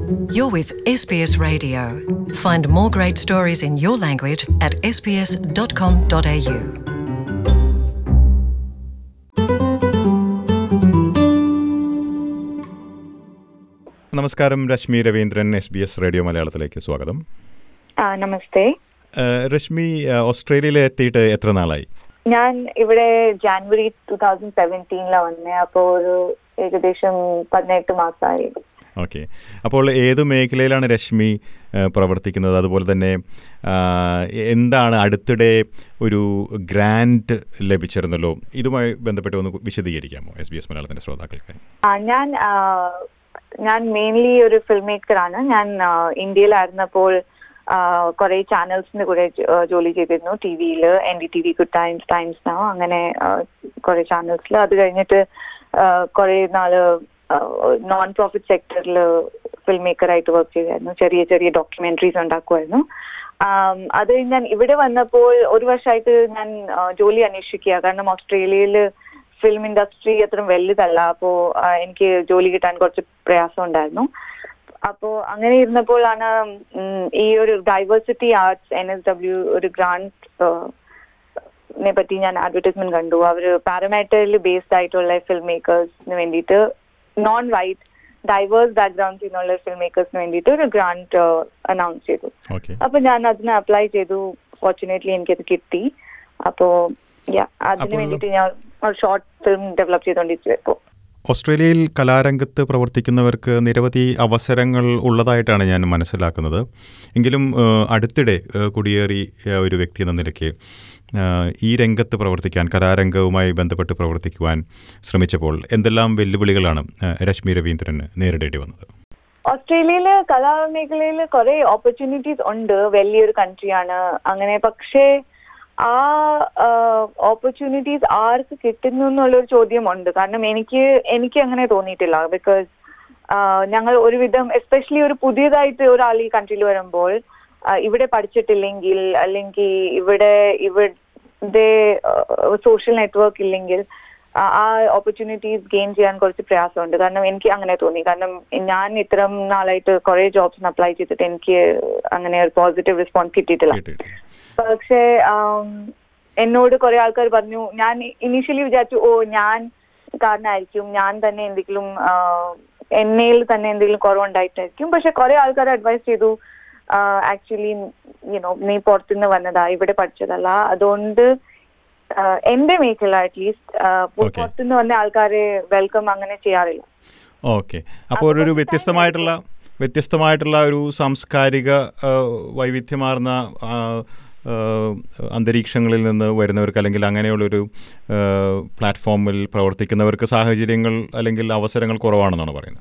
You're with SBS Radio. Find more great stories in your language at sbs.com.au. നമസ്കാരം Rashmi Raveendran S B S radio മലയാളത്തിലേക്ക് സ്വാഗതം ആ നമസ്തേ ആ, രശ്മി ആ, ഓസ്ട്രേലിയയിൽ എത്തിയിട്ട് എത്ര നാളായി ഞാൻ ഇവിടെ ജാനുവരി ടൂ തൗസൻഡ് സെവൻറ്റീനിലാണ് വന്നേ അപ്പോൾ ഒരു ഏകദേശം പതിനെട്ട് മാസമായി ഓക്കെ അപ്പോൾ ഏത് മേഖലയിലാണ് രശ്മി ആ, പ്രവർത്തിക്കുന്നത് അതുപോലെ തന്നെ ആ, എന്താണ് അടുത്തിടെ ഒരു ഗ്രാൻഡ് ലഭിച്ചിരുന്നല്ലോ ഇതുമായി ബന്ധപ്പെട്ട് ഒന്ന് വിശദീകരിക്കാമോ എസ് ബി എസ് മലയാളത്തിൻ്റെ ശ്രോതാക്കൾക്ക് ആ ഞാൻ ആ, ഞാൻ മെയിൻലി ഒരു ഫിൽം മേക്കറാണ് ഞാൻ ആ, ഇന്ത്യയിലായിരുന്നപ്പോൾ കുറെ ചാനൽസിന്റെ കൂടെ ജോ- ജോലി ചെയ്തിരുന്നു ടി വിയിൽ N D T V good times times no അങ്ങനെ കുറെ ചാനൽസിൽ അത് കഴിഞ്ഞിട്ട് കുറെ നാള് നോൺ പ്രോഫിറ്റ് സെക്ടറിൽ ഫിൽം മേക്കറായിട്ട് വർക്ക് ചെയ്തായിരുന്നു ചെറിയ ചെറിയ ഡോക്യുമെന്ററീസ് ഉണ്ടാക്കുമായിരുന്നു ആം, അത് കഴിഞ്ഞ് ഞാൻ ഇവിടെ വന്നപ്പോൾ ഒരു വർഷമായിട്ട് ഞാൻ ആ, ജോലി അന്വേഷിക്കുക കാരണം ഓസ്ട്രേലിയയിൽ ഫിലിം ഇൻഡസ്ട്രി അത്ര വലുതല്ല അപ്പോ ആ, എനിക്ക് ജോലി കിട്ടാൻ കുറച്ച് പ്രയാസം ഉണ്ടായിരുന്നു അപ്പോ അങ്ങനെ ഇരുന്നപ്പോഴാണ് ഉം, ഈ ഒരു diversity arts N S W ഒരു ഗ്രാൻഡ് നെ പറ്റി ഞാൻ അഡ്വർടൈസ്മെന്റ് കണ്ടു അവര് പാരമാറ്ററിൽ ബേസ്ഡ് ആയിട്ടുള്ള ഫിൽം മേക്കേഴ്സിന് വേണ്ടിയിട്ട് നോൺ വൈറ്റ് ഡൈവേഴ്സ് ബാക്ക്ഗ്രൗണ്ട്സിൽ നിന്നുള്ള ഫിൽം മേക്കേഴ്സിന് വേണ്ടിയിട്ട് ഒരു ഗ്രാൻഡ് അനൗൺസ് ചെയ്തു ഓക്കെ അപ്പൊ ഞാൻ അതിന് അപ്ലൈ ചെയ്തു ഫോർച്ചുനേറ്റ്ലി എനിക്കത് കിട്ടി അപ്പോ yeah, അതിന് അപ്പോൾ- വേണ്ടിയിട്ട് ഞാൻ ഒരു ഷോർട്ട് ഫിലിം ഡെവലപ്പ് ചെയ്തോണ്ടിരിക്കും ഇപ്പോ ഓസ്ട്രേലിയയിൽ കലാരംഗത്ത് പ്രവർത്തിക്കുന്നവർക്ക് നിരവധി അവസരങ്ങൾ ഉള്ളതായിട്ടാണ് ഞാൻ മനസ്സിലാക്കുന്നത് എങ്കിലും ഏഹ്, അടുത്തിടെ ഏഹ്, കുടിയേറിയ ഒരു വ്യക്തി എന്ന നിലയ്ക്ക് ഏഹ്, ഈ രംഗത്ത് പ്രവർത്തിക്കാൻ കലാരംഗവുമായി ബന്ധപ്പെട്ട് പ്രവർത്തിക്കുവാൻ ശ്രമിച്ചപ്പോൾ എന്തെല്ലാം വെല്ലുവിളികളാണ് ഏഹ്, രശ്മി രവീന്ദ്രന് നേരിടേണ്ടി വന്നത് ഓസ്ട്രേലിയയില് കലാമേഖലയിൽ കുറെ ഓപ്പർച്യൂണിറ്റീസ് ഉണ്ട് വലിയൊരു കൺട്രിയാണ് അങ്ങനെ പക്ഷേ ആ ഓപ്പർച്യൂണിറ്റീസ് ആർക്ക് കിട്ടുന്നു എന്നുള്ളൊരു ചോദ്യമുണ്ട് കാരണം എനിക്ക് എനിക്ക് അങ്ങനെ തോന്നിയിട്ടില്ല ബിക്കോസ് ഞങ്ങൾ ഒരുവിധം എസ്പെഷ്യലി ഒരു പുതിയതായിട്ട് ഒരാൾ ഈ കൺട്രിയിൽ വരുമ്പോൾ ആ, ഇവിടെ പഠിച്ചിട്ടില്ലെങ്കിൽ അല്ലെങ്കിൽ ഇവിടെ ഇവിടെ സോഷ്യൽ നെറ്റ്വർക്ക് ഇല്ലെങ്കിൽ ആ ഓപ്പർച്യൂണിറ്റീസ് ഗെയിൻ ചെയ്യാൻ കുറച്ച് പ്രയാസമുണ്ട് കാരണം എനിക്ക് അങ്ങനെ തോന്നി കാരണം ഞാൻ ഇത്രയും നാളായിട്ട് കുറെ ജോബ്സിന് അപ്ലൈ ചെയ്തിട്ട് എനിക്ക് അങ്ങനെ ഒരു പോസിറ്റീവ് റെസ്പോൺസ് കിട്ടിയിട്ടില്ല കേട്ടിട്ടില്ല പക്ഷേ ആം, എന്നോട് കുറെ ആൾക്കാർ പറഞ്ഞു ഞാൻ ഇനീഷ്യലി വിചാരിച്ചു ഓ ഞാൻ കാരണമായിരിക്കും ഞാൻ തന്നെ എന്തെങ്കിലും എന്നയിൽ തന്നെ എന്തെങ്കിലും കുറവുണ്ടായിട്ടായിരിക്കും പക്ഷെ കുറെ ആൾക്കാർ അഡ്വൈസ് ചെയ്തു ആക്ച്വലി യുനോ നീ പുറത്തുനിന്ന് വന്നതാ ഇവിടെ പഠിച്ചതല്ല അതുകൊണ്ട് ആ, എന്റെ മേഖല അറ്റ്ലീസ്റ്റ് Okay. പുറത്തുനിന്ന് വന്ന ആൾക്കാരെ വെൽക്കം അങ്ങനെ ചെയ്യാറില്ല ഓക്കെ അപ്പോൾ ഒരു വ്യത്യസ്തമായിട്ടുള്ള വ്യത്യസ്തമായിട്ടുള്ള ഒരു സാംസ്കാരിക ആ, വൈവിധ്യമാർന്ന ആ, ആ, അന്തരീക്ഷങ്ങളിൽ നിന്ന് വരുന്നവർക്ക് അല്ലെങ്കിൽ അങ്ങനെയുള്ളൊരു ആ, പ്ലാറ്റ്ഫോമിൽ പ്രവർത്തിക്കുന്നവർക്ക് സാഹചര്യങ്ങൾ അല്ലെങ്കിൽ അവസരങ്ങൾ കുറവാണെന്നാണ് പറയുന്നത്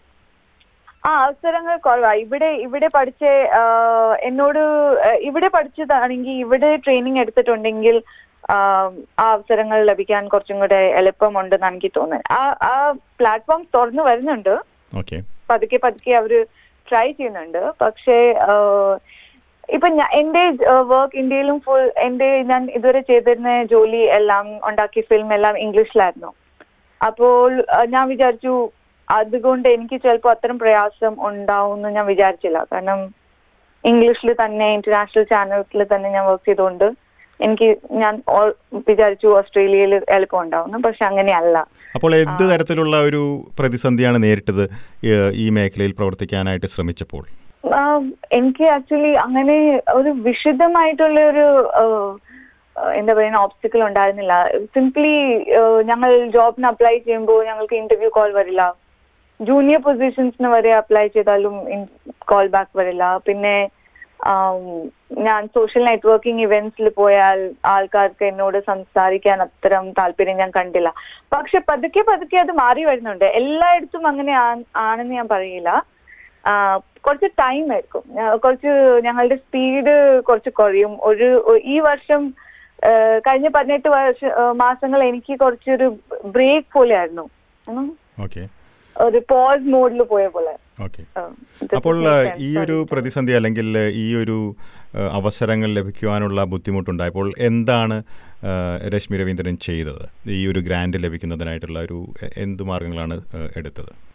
ആ അവസരങ്ങൾ കുറവാ ഇവിടെ ഇവിടെ പഠിച്ച ആ, എന്നോട് ആ, ഇവിടെ പഠിച്ചതാണെങ്കിൽ ഇവിടെ ട്രെയിനിങ് എടുത്തിട്ടുണ്ടെങ്കിൽ ആ, ആ അവസരങ്ങൾ ലഭിക്കാൻ കുറച്ചും കൂടെ എളുപ്പമുണ്ടെന്ന് എനിക്ക് തോന്നുന്നത് ആ ആ പ്ലാറ്റ്ഫോം തുറന്നു വരുന്നുണ്ട് ഓക്കെ പതുക്കെ പതുക്കെ അവര് ട്രൈ ചെയ്യുന്നുണ്ട് പക്ഷേ ആ, ഇപ്പൊ ഞാ- എന്റെ വർക്ക് ഇന്ത്യയിലും ഫുൾ എന്റെ ഞാൻ ഇതുവരെ ചെയ്തിരുന്ന ജോലി എല്ലാം ഉണ്ടാക്കിയ ഫിലിം എല്ലാം ഇംഗ്ലീഷിലായിരുന്നു അപ്പോൾ ആ, ഞാൻ വിചാരിച്ചു അതുകൊണ്ട് എനിക്ക് ചിലപ്പോൾ അത്തരം പ്രയാസം ഉണ്ടാവും എന്ന് ഞാൻ വിചാരിച്ചില്ല കാരണം ഇംഗ്ലീഷിൽ തന്നെ ഇന്റർനാഷണൽ ചാനൽസിൽ തന്നെ ഞാൻ വർക്ക് ചെയ്തുകൊണ്ട് എനിക്ക് ഞാൻ ഓൾ- വിചാരിച്ചു ഓസ്ട്രേലിയയിൽ എളുപ്പം ഉണ്ടാവുന്നു പക്ഷെ അങ്ങനെയല്ല അപ്പോൾ എന്ത് തരത്തിലുള്ള ഒരു പ്രതിസന്ധിയാണ് നേരിട്ടത് ഈ- ഈ മേഖലയിൽ പ്രവർത്തിക്കാനായിട്ട് ശ്രമിച്ചപ്പോൾ ആ, എനിക്ക് ആക്ച്വലി അങ്ങനെ ഒരു വിശദമായിട്ടുള്ള ഒരു ആ, ആ, എന്താ പറയുക ഓബ്സ്റ്റക്കിൾ ഉണ്ടായിരുന്നില്ല സിംപ്ലി ഞങ്ങൾ ജോബിന് അപ്ലൈ ചെയ്യുമ്പോൾ ഞങ്ങൾക്ക് ഇന്റർവ്യൂ കോൾ വരില്ല ജൂനിയർ പൊസിഷൻസിന് വരെ അപ്ലൈ ചെയ്താലും കോൾ ബാക്ക് വരില്ല പിന്നെ ആം, ഞാൻ സോഷ്യൽ നെറ്റ്വർക്കിംഗ് ഇവന്റ്സിൽ പോയാൽ ആൾക്കാർക്ക് എന്നോട് സംസാരിക്കാൻ അത്തരം താല്പര്യം ഞാൻ കണ്ടില്ല പക്ഷെ പതുക്കെ പതുക്കെ അത് മാറി വരുന്നുണ്ട് എല്ലായിടത്തും അങ്ങനെ ആ- ആണെന്ന് ഞാൻ പറയില്ല ആ, കുറച്ച് ടൈം എടുക്കും ആ, കുറച്ച് ഞങ്ങളുടെ സ്പീഡ് കുറച്ച് കുറയും ഒരു ഒ- ഈ വർഷം ആ, കഴിഞ്ഞ പതിനെട്ട് വർഷ ആ, മാസങ്ങൾ എനിക്ക് കുറച്ചൊരു ബ്രേക്ക് പോലെയായിരുന്നു ഉം. ഓക്കെ ഒരു പോസ് മോഡിൽ പോയ പോലെ ഓക്കെ ആ, this അപ്പോൾ makes ആ, sense. ഈ ഒരു Sorry. പ്രതിസന്ധി അല്ലെങ്കിൽ ആ, ഈ ഒരു ആ, അവസരങ്ങൾ ലഭിക്കുവാനുള്ള ബുദ്ധിമുട്ടുണ്ടായപ്പോൾ എന്താണ് ആ, രശ്മി രവീന്ദ്രൻ ചെയ്തത് ഈ ഒരു ഗ്രാൻഡ് ലഭിക്കുന്നതിനായിട്ടുള്ള ഒരു എ- എന്ത് മാർഗങ്ങളാണ് ആ, എടുത്തത്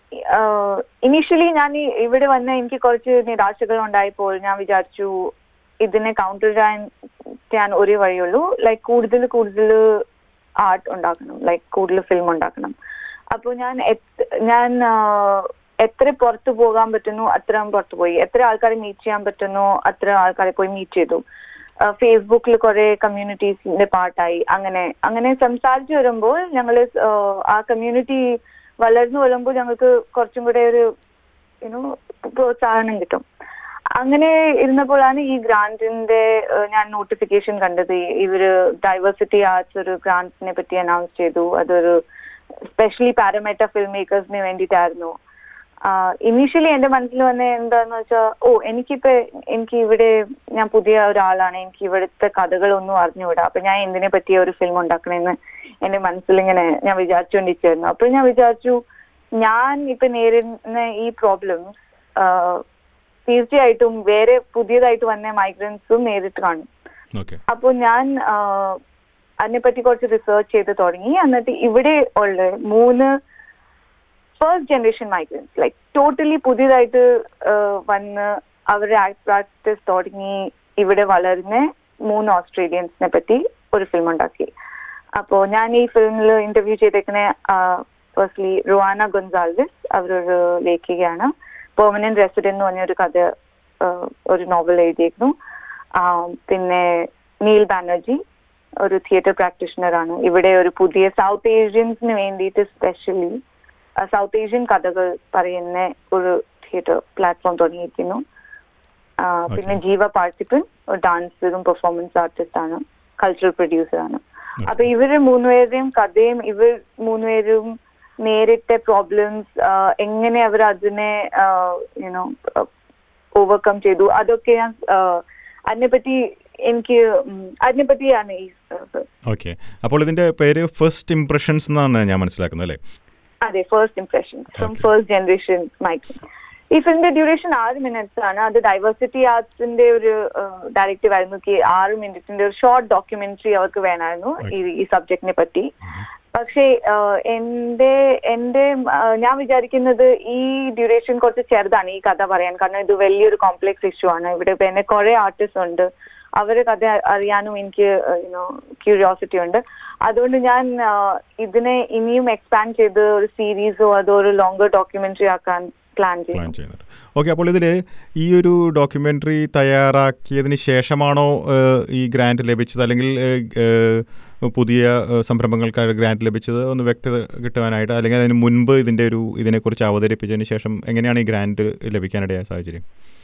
ഇനീഷ്യലി ഞാൻ ഈ ഇവിടെ വന്ന് എനിക്ക് കുറച്ച് നിരാശകൾ ഉണ്ടായപ്പോൾ ഞാൻ വിചാരിച്ചു ഇതിനെ കൗണ്ടർ ചെയ്യാൻ ചെയ്യാൻ ഒരു വഴിയുള്ളൂ ലൈക്ക് കൂടുതൽ കൂടുതൽ ആർട്ട് ഉണ്ടാക്കണം ലൈക്ക് കൂടുതൽ ഫിലിം ഉണ്ടാക്കണം അപ്പോൾ ഞാൻ എത്ര- ഞാൻ ആ, എത്ര പുറത്തു പോകാൻ പറ്റുന്നു അത്ര പുറത്തു പോയി എത്ര ആൾക്കാരെ മീറ്റ് ചെയ്യാൻ പറ്റുന്നു അത്ര ആൾക്കാരെ പോയി മീറ്റ് ചെയ്തു ഫേസ്ബുക്കിൽ കുറെ കമ്മ്യൂണിറ്റീസിന്റെ പാർട്ടായി അങ്ങനെ അങ്ങനെ സംസാരിച്ചു വരുമ്പോൾ ഞങ്ങൾ ആ കമ്മ്യൂണിറ്റി വളർന്നു വരുമ്പോൾ ഞങ്ങൾക്ക് കുറച്ചും കൂടെ ഒരു യുനോ പ്രോത്സാഹനം കിട്ടും അങ്ങനെ ഇരുന്നപ്പോഴാണ് ഈ ഗ്രാന്റിന്റെ ഏഹ്, ഞാൻ നോട്ടിഫിക്കേഷൻ കണ്ടത് ഈ- ഇവര് ഡൈവേഴ്സിറ്റി ആർട്സ് ഒരു ഗ്രാന്റിനെ പറ്റി അനൗൺസ് ചെയ്തു അതൊരു സ്പെഷ്യലി പാരമേറ്റ ഫിൽം മേക്കേഴ്സിന് വേണ്ടിയിട്ടായിരുന്നു ഇനീഷ്യലി എന്റെ മനസ്സിൽ വന്ന എന്താന്ന് വെച്ചാൽ ഓ എനിക്കിപ്പോ എനിക്ക് ഇവിടെ ഞാൻ പുതിയ ഒരാളാണ് എനിക്ക് ഇവിടുത്തെ കഥകളൊന്നും അറിഞ്ഞുകൂടാ അപ്പൊ ഞാൻ എന്തിനെ പറ്റിയ ഒരു ഫിലിം ഉണ്ടാക്കണമെന്ന് എന്റെ മനസ്സിലിങ്ങനെ ഞാൻ വിചാരിച്ചുകൊണ്ടിരിക്കുകയായിരുന്നു അപ്പൊ ഞാൻ വിചാരിച്ചു ഞാൻ ഇപ്പൊ നേരിടുന്ന ഈ പ്രോബ്ലംസ് തീർച്ചയായിട്ടും വേറെ പുതിയതായിട്ട് വന്ന മൈഗ്രൻസും നേരിട്ട് കാണും ഓക്കെ അപ്പോൾ ഞാൻ ആഹ്, അതിനെപ്പറ്റി കുറച്ച് റിസർച്ച് ചെയ്ത് തുടങ്ങി എന്നിട്ട് ഇവിടെ ഉള്ള മൂന്ന് first generation migrants like totally പുതിയതായിട്ട് ആഹ്, വന്ന് അവരുടെ ആക്ട് പ്രാക്ടീസ് തുടങ്ങി ഇവിടെ വളരുന്ന മൂന്ന് ഓസ്ട്രേലിയൻസിനെ പറ്റി ഒരു ഫിലിം ഉണ്ടാക്കി അപ്പോൾ ഞാൻ ഈ ഫിലിമിൽ ഇന്റർവ്യൂ ചെയ്തേക്കുന്ന ഫസ്റ്റ്ലി റുവാന ഗൊൻസാൽവിസ് അവരൊരു ലേഖികയാണ് പെർമനന്റ് റെസിഡന്റ് എന്ന് പറഞ്ഞ ഒരു കഥ ആഹ്, ഒരു നോവൽ എഴുതിയിരുന്നു ആം, പിന്നെ നീൽ ബാനർജി ഒരു തിയേറ്റർ പ്രാക്ടീഷണർ ആണ് ഇവിടെ ഒരു പുതിയ സൗത്ത് ഏഷ്യൻസിന് വേണ്ടിയിട്ട് സ്പെഷ്യലി സൗത്ത് ഏഷ്യൻ കഥകൾ പറയുന്ന ഒരു തിയേറ്റർ പ്ലാറ്റ്ഫോം തുടങ്ങിയിരിക്കുന്നു ആ, പിന്നെ ജീവ പാർട്ടിപ്പൻ ഒരു ഡാൻസറും പെർഫോമൻസ് ആർട്ടിസ്റ്റ് ആണ് കൾച്ചറൽ പ്രൊഡ്യൂസർ ആണ് അപ്പൊ ഇവര് മൂന്നുപേരുടെയും കഥയും ഇവർ മൂന്നുപേരും നേരിട്ട പ്രോബ്ലംസ് എങ്ങനെ അവർ അതിനെ യുനോ ഓവർകം ചെയ്തു അതൊക്കെ ഞാൻ ആ, അതിനെപ്പറ്റി എനിക്ക് ഉം, അതിനെപ്പറ്റിയാണ് ഈ ആ, ഓക്കെ അപ്പോൾ ഇതിൻ്റെ പേര് ഫസ്റ്റ് ഇംപ്രഷൻസ് എന്നാണ് ഞാൻ മനസ്സിലാക്കുന്നത് അല്ലേ അതെ first impression from Okay. First generation mike ഈ ഫിലിമിന്റെ ഡ്യൂറേഷൻ ആറ് മിനിറ്റ്സ് ആണ് അത് ഡൈവേഴ്സിറ്റി ആർട്സിന്റെ ഒരു ഡയറക്റ്റീവ് ആയിരുന്നു കി ആറ് മിനിറ്റിന്റെ ഒരു ഷോർട്ട് ഡോക്യുമെന്ററി അവർക്ക് വേണമായിരുന്നു ഈ ഈ സബ്ജക്റ്റിനെ പറ്റി പക്ഷേ ആഹ്, എന്റെ എന്റെ ആഹ്, ഞാൻ വിചാരിക്കുന്നത് ഈ ഡ്യൂറേഷൻ കുറച്ച് ചെറുതാണ് ഈ കഥ പറയാൻ കാരണം ഇത് വലിയൊരു കോംപ്ലക്സ് ഇഷ്യൂ ആണ് ഇവിടെ പിന്നെ കുറെ ആർട്ടിസ്റ്റ് ഉണ്ട് അവരെ കഥ അറിയാനും എനിക്ക് യുനോ ക്യൂരിയോസിറ്റി ഉണ്ട് അതുകൊണ്ട് ഞാൻ ആഹ്, ഇതിനെ ഇനിയും എക്സ്പാൻഡ് ചെയ്ത് ഒരു സീരീസോ അതോ ഒരു ലോങ്കർ ഡോക്യുമെന്ററി ആക്കാൻ പ്ലാൻ പ്ലാൻ ചെയ്യും ചെയ്യുന്നുണ്ട് ഓക്കെ അപ്പോൾ ഇതിൽ ഈ ഒരു ഡോക്യുമെൻ്ററി തയ്യാറാക്കിയതിന് ശേഷമാണോ ഏഹ്, ഈ ഗ്രാൻറ്റ് ലഭിച്ചത് അല്ലെങ്കിൽ ഏഹ്, ഏഹ്, പുതിയ ഏഹ്, സംരംഭങ്ങൾക്ക് ഗ്രാൻറ്റ് ലഭിച്ചത് ഒന്ന് വ്യക്തത കിട്ടുവാനായിട്ട് അല്ലെങ്കിൽ അതിന് മുൻപ് ഇതിൻ്റെ ഒരു ഇതിനെക്കുറിച്ച് അവതരിപ്പിച്ചതിന് ശേഷം എങ്ങനെയാണ് ഈ ഗ്രാൻറ്റ് ലഭിക്കാനിടയായ സാഹചര്യം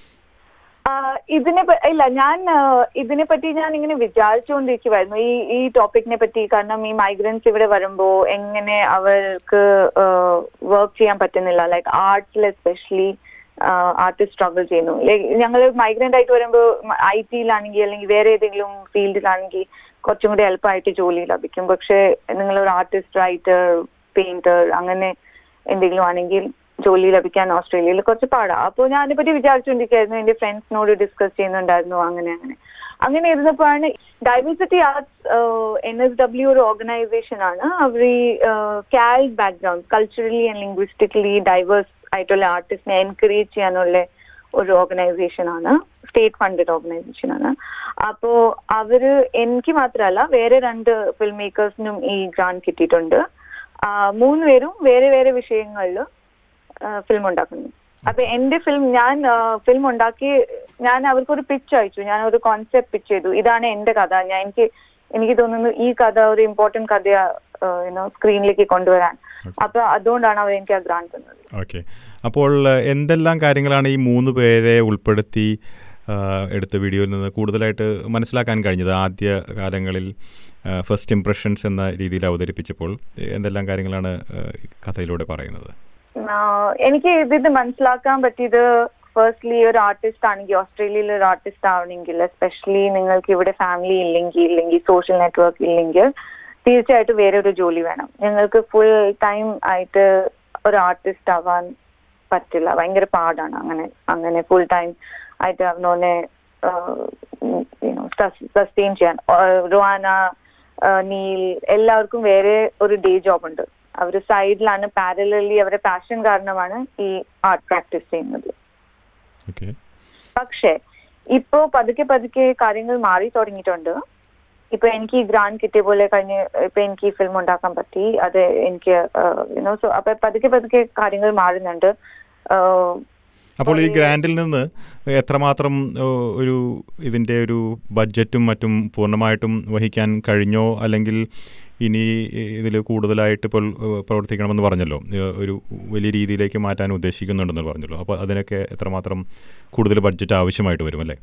ആഹ് ഇതിനെ പ- ഇല്ല ഞാൻ ആഹ് ഇതിനെ പറ്റി ഞാൻ ഇങ്ങനെ വിചാരിച്ചുകൊണ്ടിരിക്കുവായിരുന്നു ഈ ഈ ടോപ്പിക്കിനെ പറ്റി കാരണം ഈ മൈഗ്രൻസ് ഇവിടെ വരുമ്പോ എങ്ങനെ അവർക്ക് വർക്ക് ചെയ്യാൻ പറ്റുന്നില്ല ലൈക്ക് ആർട്സിൽ എസ്പെഷ്യലി ആർട്ടിസ്റ്റ് സ്ട്രഗിൾ ചെയ്യുന്നു ഞങ്ങൾ മൈഗ്രന്റ് ആയിട്ട് വരുമ്പോൾ ഐ ടിയിലാണെങ്കിൽ അല്ലെങ്കിൽ വേറെ ഏതെങ്കിലും ഫീൽഡിലാണെങ്കിൽ കുറച്ചും കൂടി എളുപ്പമായിട്ട് ജോലി ലഭിക്കും പക്ഷെ നിങ്ങൾ ഒരു ആർട്ടിസ്റ്റ് റൈറ്റർ പെയിന്റർ അങ്ങനെ എന്തെങ്കിലും ആണെങ്കിൽ ജോലി ലഭിക്കാൻ ഓസ്ട്രേലിയയിൽ കുറച്ച് പാടാ അപ്പോൾ ഞാൻ അതിനെപ്പറ്റി വിചാരിച്ചുകൊണ്ടിരിക്കുകയായിരുന്നു എന്റെ ഫ്രണ്ട്സിനോട് ഡിസ്കസ് ചെയ്യുന്നുണ്ടായിരുന്നു അങ്ങനെ അങ്ങനെ അങ്ങനെ ഇരുന്നപ്പോഴാണ് diversity arts N S W ഒരു ഓർഗനൈസേഷൻ ആണ് അവർ ഈ കാൽ background culturally and linguistically diverse ആയിട്ടുള്ള ആർട്ടിസ്റ്റിനെ എൻകറേജ് ചെയ്യാനുള്ള ഒരു ഓർഗനൈസേഷൻ ആണ് സ്റ്റേറ്റ് ഫണ്ടഡ് ഓർഗനൈസേഷൻ ആണ് അപ്പോ അവര് എനിക്ക് മാത്രമല്ല വേറെ രണ്ട് ഫിൽം മേക്കേഴ്സിനും ഈ ഗ്രാൻഡ് കിട്ടിയിട്ടുണ്ട് ആ, മൂന്ന് പേരും വേറെ വേറെ വിഷയങ്ങളിൽ ഫിലിം ഉണ്ടാക്കുന്നു അപ്പൊ എന്റെ ഫിലിം ഞാൻ ഫിലിം ഉണ്ടാക്കി ഞാൻ അവർക്കൊരു പിച്ച് അയച്ചു ഞാൻ ഒരു കോൺസെപ്റ്റ് പിച്ച് ചെയ്തു ഇതാണ് എന്റെ കഥ ഞാൻ എനിക്ക് എനിക്ക് തോന്നുന്നു ഈ കഥ ഒരു ഇമ്പോർട്ടന്റ് കഥ യുനോ സ്ക്രീനിലേക്ക് കൊണ്ടുവരാൻ അപ്പൊ അതുകൊണ്ടാണ് അവർ എനിക്ക് ആ ഗ്രാൻഡ് തന്നത് ഓക്കെ അപ്പോൾ ഏഹ്, എന്തെല്ലാം കാര്യങ്ങളാണ് ഈ മൂന്ന് പേരെ ഉൾപ്പെടുത്തി ആഹ്, എടുത്ത വീഡിയോയിൽ നിന്ന് കൂടുതലായിട്ട് മനസ്സിലാക്കാൻ കഴിഞ്ഞത് ആദ്യ കാലങ്ങളിൽ ഫസ്റ്റ് ഇംപ്രഷൻസ് എന്ന രീതിയിൽ അവതരിപ്പിച്ചപ്പോൾ ഏഹ്, എന്തെല്ലാം കാര്യങ്ങളാണ് ഏഹ്, ഈ കഥയിലൂടെ പറയുന്നത് ആഹ് എനിക്ക് ഇതിത് മനസ്സിലാക്കാൻ പറ്റിയത് ഫസ്റ്റ്ലി ഒരു ആർട്ടിസ്റ്റ് ആണെങ്കിൽ ഓസ്ട്രേലിയയിൽ ഒരു ആർട്ടിസ്റ്റ് ആവണമെങ്കിൽ എസ്പെഷ്യലി നിങ്ങൾക്ക് ഇവിടെ ഫാമിലി ഇല്ലെങ്കിൽ ഇല്ലെങ്കിൽ സോഷ്യൽ നെറ്റ്വർക്ക് ഇല്ലെങ്കിൽ തീർച്ചയായിട്ടും വേറെ ഒരു ജോലി വേണം നിങ്ങൾക്ക് ഫുൾ ടൈം ആയിട്ട് ഒരു ആർട്ടിസ്റ്റ് ആവാൻ പറ്റില്ല ഭയങ്കര പാടാണ് അങ്ങനെ അങ്ങനെ ഫുൾ ടൈം ആയിട്ട് അവനോനെ സസ്റ്റെയിൻ ചെയ്യാൻ ആഹ് റുവാന ആഹ് നീൽ എല്ലാവർക്കും വേറെ ഒരു ഡേ ജോബ് ഉണ്ട് അവർ സൈഡിലാണ് പാരലി അവരുടെ പാഷൻ കാരണമാണ് ഈ ആർട്ട് പ്രാക്ടീസ് ചെയ്യുന്നത് ഓക്കെ പക്ഷേ ഇപ്പോ പതുക്കെ പതുക്കെ കാര്യങ്ങൾ മാറി തുടങ്ങിയിട്ടുണ്ട് ഇപ്പൊ എനിക്ക് ഈ ഗ്രാൻഡ് കിട്ടിയ പോലെ കഴിഞ്ഞ് ഇപ്പൊ എനിക്ക് ഈ ഫിലിം ഉണ്ടാക്കാൻ പറ്റി അത് എനിക്ക് യുനോ സോ അപ്പൊ പതുക്കെ പതുക്കെ കാര്യങ്ങൾ മാറുന്നുണ്ട് ആഹ് അപ്പോൾ ഈ ഗ്രാൻഡിൽ നിന്ന് എത്രമാത്രം ഏ, ഒരു ഇതിൻ്റെ ഒരു ബഡ്ജറ്റും മറ്റും പൂർണ്ണമായിട്ടും വഹിക്കാൻ കഴിഞ്ഞോ അല്ലെങ്കിൽ ഇനി ഇതിൽ കൂടുതലായിട്ട് ഇപ്പോൾ ഏ, പ്രവർത്തിക്കണമെന്ന് പറഞ്ഞല്ലോ ഏ, ഒരു വലിയ രീതിയിലേക്ക് മാറ്റാൻ ഉദ്ദേശിക്കുന്നുണ്ടെന്ന് പറഞ്ഞല്ലോ അപ്പോൾ അതിനൊക്കെ എത്രമാത്രം കൂടുതൽ ബഡ്ജറ്റ് ആവശ്യമായിട്ട് വരും അല്ലേ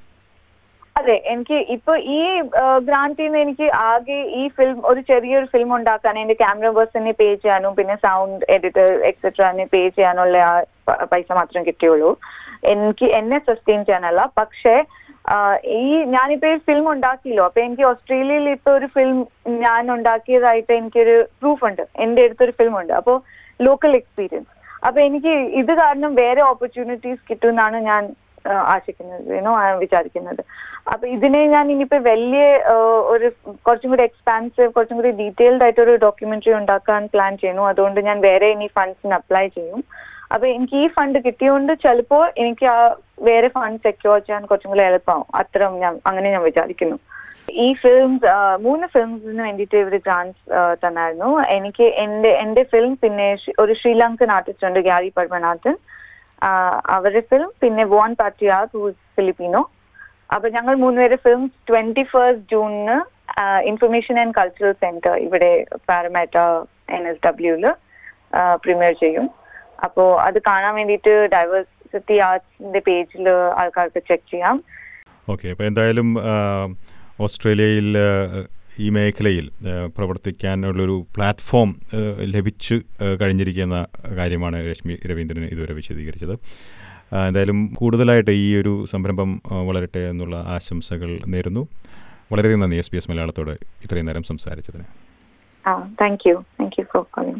അതെ എനിക്ക് ഇപ്പൊ ഈ ഗ്രാൻഡിൽ നിന്ന് എനിക്ക് ആകെ ഈ ഫിലിം ഒരു ചെറിയൊരു ഫിലിം ഉണ്ടാക്കാൻ എന്റെ ക്യാമറ പേഴ്സണിനെ പേ ചെയ്യാനും പിന്നെ സൗണ്ട് എഡിറ്റർ എക്സെട്രാനെ പേ ചെയ്യാനുള്ള ആ പ- പൈസ മാത്രം കിട്ടിയുള്ളൂ എനിക്ക് എന്നെ സസ്റ്റെയിൻ ചെയ്യാനല്ല പക്ഷേ ആ, ഈ ഞാനിപ്പോ ഈ ഫിലിം ഉണ്ടാക്കിയല്ലോ അപ്പൊ എനിക്ക് ഓസ്ട്രേലിയയിൽ ഇപ്പൊ ഒരു ഫിലിം ഞാൻ ഉണ്ടാക്കിയതായിട്ട് എനിക്കൊരു പ്രൂഫ് ഉണ്ട് എന്റെ അടുത്തൊരു ഫിലിം ഉണ്ട് അപ്പോൾ ലോക്കൽ എക്സ്പീരിയൻസ് അപ്പൊ എനിക്ക് ഇത് കാരണം വേറെ ഓപ്പർച്യൂണിറ്റീസ് കിട്ടുമെന്നാണ് ഞാൻ ആ, ആശിക്കുന്നത് യുനോ വിചാരിക്കുന്നത് അപ്പൊ ഇതിനെ ഞാൻ ഇനിയിപ്പോ വലിയ ആ, ഒരു കുറച്ചും കൂടി എക്സ്പാൻസീവ് കുറച്ചും കൂടി ഡീറ്റെയിൽഡ് ആയിട്ട് ഒരു ഡോക്യുമെന്ററി ഉണ്ടാക്കാൻ പ്ലാൻ ചെയ്യുന്നു അതുകൊണ്ട് ഞാൻ വേറെ ഇനി ഫണ്ട്സിന് അപ്ലൈ ചെയ്യും അപ്പൊ എനിക്ക് ഈ ഫണ്ട് കിട്ടിയോണ്ട് ചിലപ്പോ എനിക്ക് ആ വേറെ ഫണ്ട് സെക്യൂർ ചെയ്യാൻ കുറച്ചും കൂടി എളുപ്പമാവും അത്ര ഞാൻ അങ്ങനെ ഞാൻ വിചാരിക്കുന്നു ഈ ഫിലിംസ് മൂന്ന് ഫിലിംസിന് വേണ്ടിയിട്ട് ഇവർ ഗ്രാൻസ് തന്നായിരുന്നു എനിക്ക് എന്റെ എന്റെ ഫിലിം പിന്നെ ശ്രീ- ഒരു ശ്രീലങ്കൻ ആർട്ടിസ്റ്റ് ഉണ്ട് ഗ്യാരി പർമനാഥൻ ആഹ് അവരുടെ ഫിലിം പിന്നെ വോൺ പാറ്റിയാഗ് ഹൂ ഫിലിപ്പീനോ അപ്പൊ ഞങ്ങൾ മൂന്നുപേരെ ഫിലിം ട്വന്റി ഫസ്റ്റ് ജൂണിന് ഇൻഫർമേഷൻ ആൻഡ് കൾച്ചറൽ സെന്റർ ഇവിടെ പാരമാറ്റ എൻ എസ് ഡബ്ല്യൂല് പ്രീമിയർ ചെയ്യും അപ്പോ അത് കാണാൻ വേണ്ടിയിട്ട് ഡൈവേഴ്സിറ്റി ആർട്സിന്റെ പേജിൽ ആൾക്കാർക്ക് ചെക്ക് ചെയ്യാം ഓക്കെ അപ്പോൾ എന്തായാലും ആ, ഓസ്ട്രേലിയയിൽ ആ, ഈ മേഖലയിൽ ആ, പ്രവർത്തിക്കാനുള്ളൊരു പ്ലാറ്റ്ഫോം ആ, ലഭിച്ചു ആ, കഴിഞ്ഞിരിക്കുന്ന കാര്യമാണ് രശ്മി രവീന്ദ്രൻ ഇതുവരെ വിശദീകരിച്ചത് ആ, എന്തായാലും കൂടുതലായിട്ട് ഈ ഒരു സംരംഭം ആ, വളരട്ടെ എന്നുള്ള ആശംസകൾ നേരുന്നു വളരെയധികം നന്ദി എസ് ബി എസ് മലയാളത്തോട് ഇത്രയും നേരം സംസാരിച്ചതിന് ആ thank you thank you for calling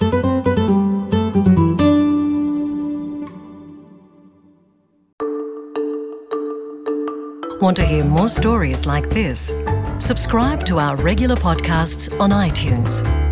Want to hear more stories like this? Subscribe to our regular podcasts on iTunes.